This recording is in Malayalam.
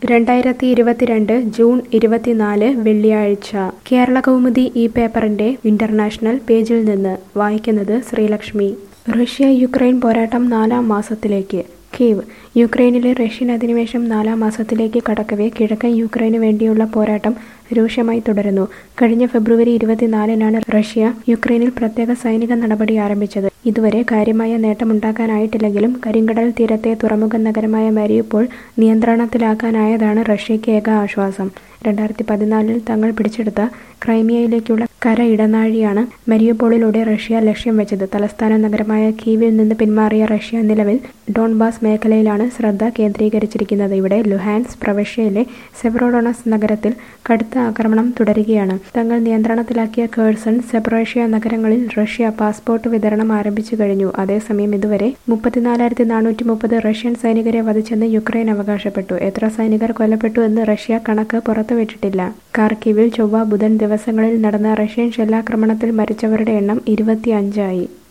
രണ്ടായിരത്തി ഇരുപത്തിരണ്ട് ജൂൺ ഇരുപത്തിനാല് വെള്ളിയാഴ്ച കേരള കൗമുദി ഈ പേപ്പറിന്റെ ഇന്റർനാഷണൽ പേജിൽ നിന്ന് വായിക്കുന്നത് ശ്രീലക്ഷ്മി റഷ്യ യുക്രൈൻ പോരാട്ടം നാലാം മാസത്തിലേക്ക് കീവ് യുക്രൈനിലെ റഷ്യൻ അധിനിവേശം നാലാം മാസത്തിലേക്ക് കടക്കവേ കിഴക്കൻ യുക്രൈനു വേണ്ടിയുള്ള പോരാട്ടം രൂക്ഷമായി തുടരുന്നു കഴിഞ്ഞ ഫെബ്രുവരി ഇരുപത്തിനാലിനാണ് റഷ്യ യുക്രൈനിൽ പ്രത്യേക സൈനിക നടപടി ആരംഭിച്ചത് ഇതുവരെ കാര്യമായ നേട്ടമുണ്ടാക്കാനായിട്ടില്ലെങ്കിലും കരിങ്കടൽ തീരത്തെ തുറമുഖ നഗരമായ മരിയുപ്പോൾ നിയന്ത്രണത്തിലാക്കാനായതാണ് റഷ്യയ്ക്ക് ഏക ആശ്വാസം രണ്ടായിരത്തി പതിനാലിൽ തങ്ങൾ പിടിച്ചെടുത്ത ക്രൈമിയയിലേക്കുള്ള കര ഇടനാഴിയാണ് മരിയുപോളിലൂടെ റഷ്യ ലക്ഷ്യം വെച്ചത് തലസ്ഥാന നഗരമായ കീവിൽ നിന്ന് പിന്മാറിയ റഷ്യ നിലവിൽ ഡോൺബാസ് മേഖലയിലാണ് ശ്രദ്ധ കേന്ദ്രീകരിച്ചിരിക്കുന്നത് ഇവിടെ ലുഹാൻസ് പ്രവിശ്യയിലെ സെബ്രോഡോണസ് നഗരത്തിൽ കടുത്ത ആക്രമണം തുടരുകയാണ് തങ്ങൾ നിയന്ത്രണത്തിലാക്കിയ കേഴ്സൺ സെബ്രോഷ്യ നഗരങ്ങളിൽ റഷ്യ പാസ്പോർട്ട് വിതരണം ആരംഭിച്ചു കഴിഞ്ഞു അതേസമയം ഇതുവരെ മുപ്പത്തിനാലായിരത്തി നാനൂറ്റി മുപ്പത് റഷ്യൻ സൈനികരെ വധിച്ചെന്ന് യുക്രൈൻ അവകാശപ്പെട്ടു എത്ര സൈനികർ കൊല്ലപ്പെട്ടു എന്ന് റഷ്യ കണക്ക് പുറത്തുവിട്ടിട്ടില്ല കാർക്കിവിൽ ചൊവ്വ ബുധൻ ദിവസങ്ങളിൽ നടന്ന റഷ്യൻ ഷെല്ലാക്രമണത്തിൽ മരിച്ചവരുടെ എണ്ണം ഇരുപത്തിയഞ്ചായി